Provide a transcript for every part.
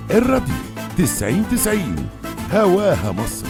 الراديو 90 90 هواها مصر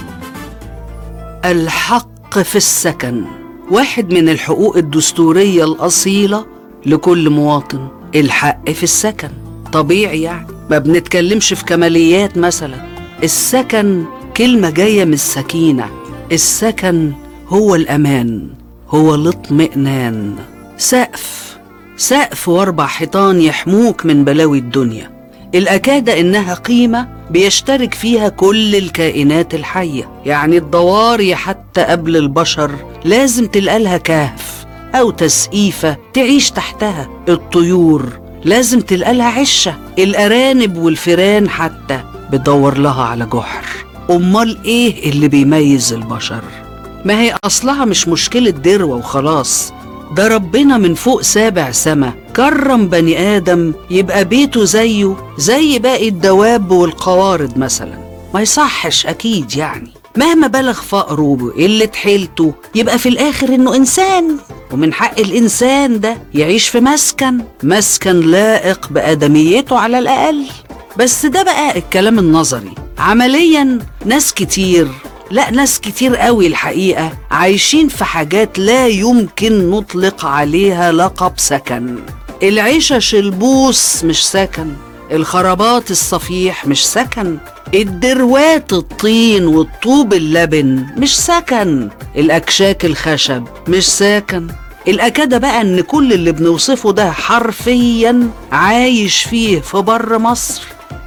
الحق في السكن واحد من الحقوق الدستورية الأصيلة لكل مواطن الحق في السكن طبيعي يعني ما بنتكلمش في كماليات مثلا السكن كلمة جاية من السكينة السكن هو الأمان هو الاطمئنان سقف سقف واربع حيطان يحموك من بلاوي الدنيا الأكادة إنها قيمة بيشترك فيها كل الكائنات الحية يعني الضواري حتى قبل البشر لازم تلقالها كهف أو تسقيفة تعيش تحتها الطيور لازم تلقالها عشة الأرانب والفيران حتى بتدور لها على جحر أمال إيه اللي بيميز البشر؟ ما هي أصلها مش مشكلة دروة وخلاص ده ربنا من فوق سابع سما كرم بني آدم يبقى بيته زيه زي باقي الدواب والقوارض مثلا ما يصحش أكيد يعني مهما بلغ فقره وقلة حيلته يبقى في الآخر إنه إنسان ومن حق الإنسان ده يعيش في مسكن مسكن لائق بآدميته على الأقل بس ده بقى الكلام النظري عمليا ناس كتير لا ناس كتير قوي الحقيقة عايشين في حاجات لا يمكن نطلق عليها لقب سكن العشش البوس مش سكن الخرابات الصفيح مش سكن الدروات الطين والطوب اللبن مش سكن الأكشاك الخشب مش سكن الأكادة بقى إن كل اللي بنوصفه ده حرفيا عايش فيه في بر مصر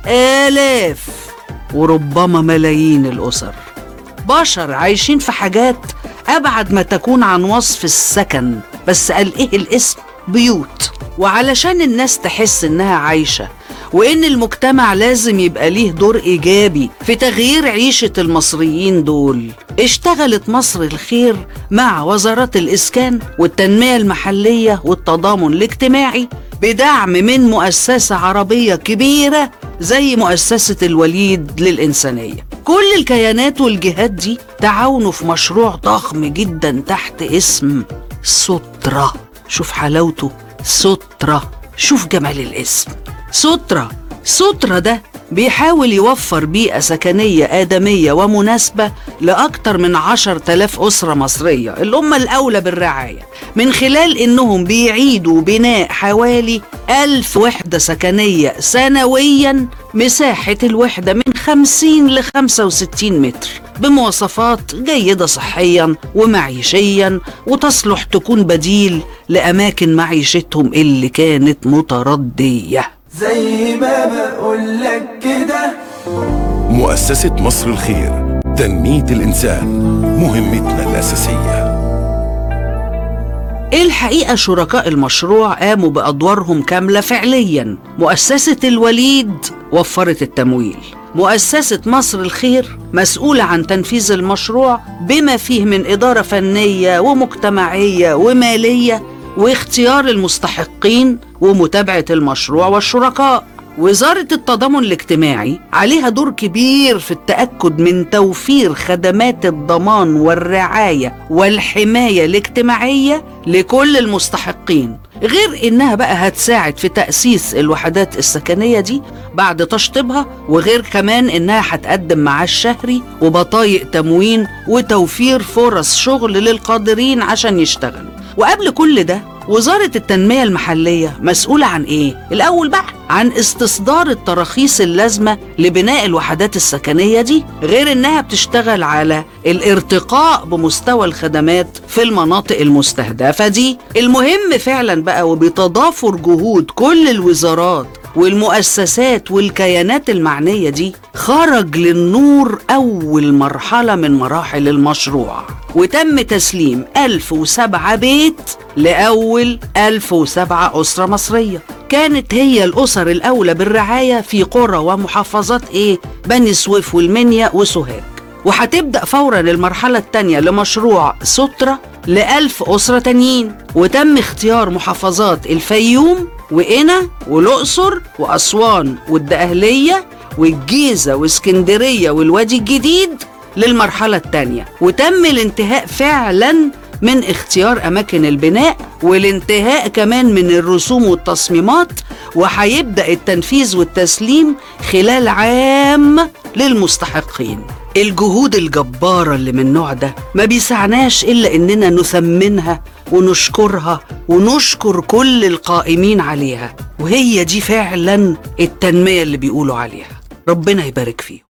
آلاف وربما ملايين الأسر بشر عايشين في حاجات أبعد ما تكون عن وصف السكن بس قال إيه الاسم بيوت وعلشان الناس تحس إنها عايشة وإن المجتمع لازم يبقى ليه دور إيجابي في تغيير عيشة المصريين دول اشتغلت مصر الخير مع وزارات الإسكان والتنمية المحلية والتضامن الاجتماعي بدعم من مؤسسة عربية كبيرة زي مؤسسة الوليد للإنسانية كل الكيانات والجهات دي تعاونوا في مشروع ضخم جدا تحت اسم سترة شوف حلاوته سترة شوف جمال الاسم سترة سترة ده بيحاول يوفر بيئة سكنية آدمية ومناسبة لأكتر من عشر تلاف أسرة مصرية اللي هم الأولى بالرعاية من خلال إنهم بيعيدوا بناء حوالي ألف وحدة سكنية سنويا مساحة الوحدة من 50 ل 65 متر بمواصفات جيدة صحيا ومعيشيا وتصلح تكون بديل لأماكن معيشتهم اللي كانت متردية زي ما بقولك كده مؤسسة مصر الخير تنمية الإنسان مهمتنا الأساسية الحقيقة شركاء المشروع قاموا بأدوارهم كاملة فعليا مؤسسة الوليد وفرت التمويل مؤسسة مصر الخير مسؤولة عن تنفيذ المشروع بما فيه من إدارة فنية ومجتمعية ومالية واختيار المستحقين ومتابعة المشروع والشركاء وزارة التضامن الاجتماعي عليها دور كبير في التأكد من توفير خدمات الضمان والرعاية والحماية الاجتماعية لكل المستحقين غير إنها بقى هتساعد في تأسيس الوحدات السكنية دي بعد تشطيبها وغير كمان إنها هتقدم معاش شهري وبطايق تموين وتوفير فرص شغل للقادرين عشان يشتغلوا وقبل كل ده وزارة التنمية المحلية مسؤولة عن إيه؟ الأول بقى عن استصدار التراخيص اللازمة لبناء الوحدات السكنية دي غير إنها بتشتغل على الارتقاء بمستوى الخدمات في المناطق المستهدفة دي المهم فعلا بقى وبتضافر جهود كل الوزارات والمؤسسات والكيانات المعنية دي خرج للنور أول مرحلة من مراحل المشروع وتم تسليم 1007 بيت لأول 1007 أسرة مصرية كانت هي الأسر الأولى بالرعاية في قرى ومحافظات إيه؟ بني سويف والمنيا وسوهاج وهتبدأ فورا المرحلة التانية لمشروع سترة لألف أسرة تانيين وتم اختيار محافظات الفيوم وقنا والأقصر وأسوان والدقهلية والجيزة واسكندرية والوادي الجديد للمرحلة التانية وتم الانتهاء فعلا من اختيار أماكن البناء والانتهاء كمان من الرسوم والتصميمات وهيبدأ التنفيذ والتسليم خلال عام للمستحقين الجهود الجبارة اللي من النوع ده ما بيسعناش إلا إننا نثمنها ونشكرها ونشكر كل القائمين عليها وهي دي فعلا التنمية اللي بيقولوا عليها ربنا يبارك فيهم